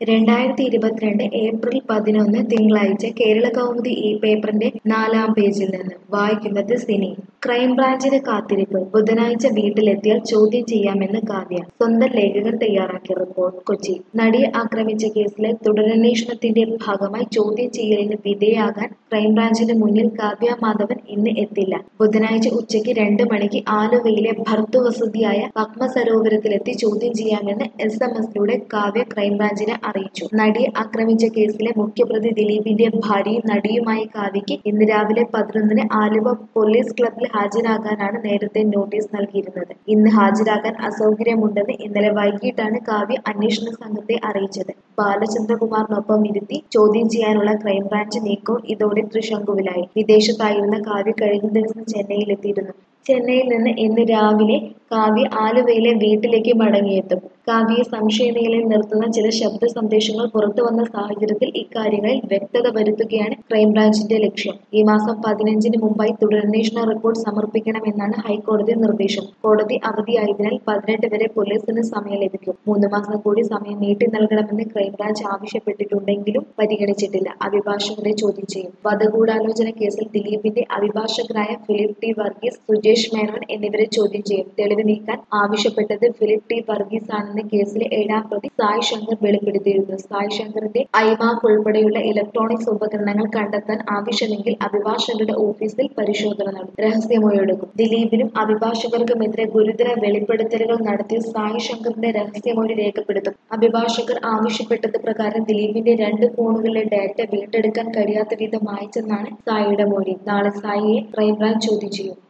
രണ്ടായിരത്തി ഇരുപത്തിരണ്ട് ഏപ്രിൽ പതിനൊന്ന് തിങ്കളാഴ്ച കേരള കൗമുദി ഈ പേപ്പറിന്റെ നാലാം പേജിൽ നിന്ന് വായിക്കുന്നത് സിനി ക്രൈംബ്രാഞ്ചിന് കാത്തിരിപ്പ് ബുധനാഴ്ച വീട്ടിലെത്തിയാൽ ചോദ്യം ചെയ്യാമെന്ന് കാവ്യ സ്വന്തം ലേഖകൻ തയ്യാറാക്കിയ റിപ്പോർട്ട് കൊച്ചി നടിയെ ആക്രമിച്ച കേസിലെ തുടരന്വേഷണത്തിന്റെ ഭാഗമായി ചോദ്യം ചെയ്യലിന് വിധേയാകാൻ ക്രൈംബ്രാഞ്ചിന് മുന്നിൽ കാവ്യ മാധവൻ ഇന്ന് എത്തില്ല ബുധനാഴ്ച ഉച്ചയ്ക്ക് രണ്ട് മണിക്ക് ആലുവയിലെ ഭർത്തൃവസതിയായ പത്മസരോവരത്തിലെത്തി ചോദ്യം ചെയ്യാമെന്ന് എസ് എം എസിലൂടെ കാവ്യ ക്രൈംബ്രാഞ്ചിനെ അറിയിച്ചു നടിയെ ആക്രമിച്ച കേസിലെ മുഖ്യപ്രതി ദിലീപിന്റെ ഭാര്യയും നടിയുമായ കാവ്യയ്ക്ക് ഇന്ന് രാവിലെ പതിനൊന്നിന് ആലുവ പോലീസ് ക്ലബിൽ ഹാജരാകാനാണ് നേരത്തെ നോട്ടീസ് നൽകിയിരുന്നത് ഇന്ന് ഹാജരാകാൻ അസൗകര്യമുണ്ടെന്ന് ഇന്നലെ വൈകിട്ടാണ് കാവ്യ അന്വേഷണ സംഘത്തെ അറിയിച്ചത് ബാലചന്ദ്രകുമാറിനൊപ്പം ഇരുത്തി ചോദ്യം ചെയ്യാനുള്ള ക്രൈംബ്രാഞ്ച് നീക്കവും ഇതോടെ തൃശങ്കുവിലായി വിദേശത്തായിരുന്ന കാവ്യ കഴിഞ്ഞ ദിവസം ചെന്നൈയിലെത്തിയിരുന്നു ചെന്നൈയിൽ നിന്ന് ഇന്ന് രാവിലെ കാവ്യ ആലുവയിലെ വീട്ടിലേക്ക് മടങ്ങിയെത്തും കാവ്യയെ സംശയനിലയിൽ നിർത്തുന്ന ചില ശബ്ദ സന്ദേശങ്ങൾ പുറത്തു വന്ന സാഹചര്യത്തിൽ ഇക്കാര്യങ്ങളിൽ വ്യക്തത വരുത്തുകയാണ് ക്രൈംബ്രാഞ്ചിന്റെ ലക്ഷ്യം ഈ മാസം പതിനഞ്ചിന് മുമ്പായി തുടരന്വേഷണ റിപ്പോർട്ട് സമർപ്പിക്കണമെന്നാണ് ഹൈക്കോടതി നിർദ്ദേശം കോടതി അവധിയായതിനാൽ പതിനെട്ട് വരെ പോലീസിന് സമയം ലഭിക്കും മൂന്ന് മാസം കൂടി സമയം നീട്ടി നൽകണമെന്ന് ക്രൈംബ്രാഞ്ച് ആവശ്യപ്പെട്ടിട്ടുണ്ടെങ്കിലും പരിഗണിച്ചിട്ടില്ല അഭിഭാഷകരെ ചോദ്യം ചെയ്യും വധഗൂഢാലോചന കേസിൽ ദിലീപിന്റെ അഭിഭാഷകരായ ഫിലിപ്പ് ടി വർഗീസ് സുജേഷ് മേനോൻ എന്നിവരെ ചോദ്യം ചെയ്യും തെളിവ് നീക്കാൻ ആവശ്യപ്പെട്ടത് ഫിലിപ്പ് ടി വർഗീസ് ആണെന്ന് കേസിലെ ഏഴാം പ്രതി സായ് ശങ്കർ വെളിപ്പെടുത്തിയിരുന്നു സായ് ശങ്കറിന്റെ ഐമാക് ഉൾപ്പെടെയുള്ള ഇലക്ട്രോണിക്സ് ഉപകരണങ്ങൾ കണ്ടെത്താൻ ആവശ്യമെങ്കിൽ അഭിഭാഷകരുടെ ഓഫീസിൽ പരിശോധന നടത്തും രഹസ്യമൊഴിയെടുക്കും ദിലീപിനും അഭിഭാഷകർക്കുമെതിരെ ഗുരുതര വെളിപ്പെടുത്തലുകൾ നടത്തി സായ് ശങ്കറിന്റെ രഹസ്യമൊഴി രേഖപ്പെടുത്തും അഭിഭാഷകർ ആവശ്യപ്പെട്ടത് പ്രകാരം ദിലീപിന്റെ രണ്ട് ഫോണുകളിലെ ഡാറ്റ വീണ്ടെടുക്കാൻ കഴിയാത്ത വിധം മായ്ച്ചെന്നാണ് സായിയുടെ മൊഴി നാളെ സായിയെ ക്രൈംബ്രാഞ്ച് ചോദ്യം ചെയ്യും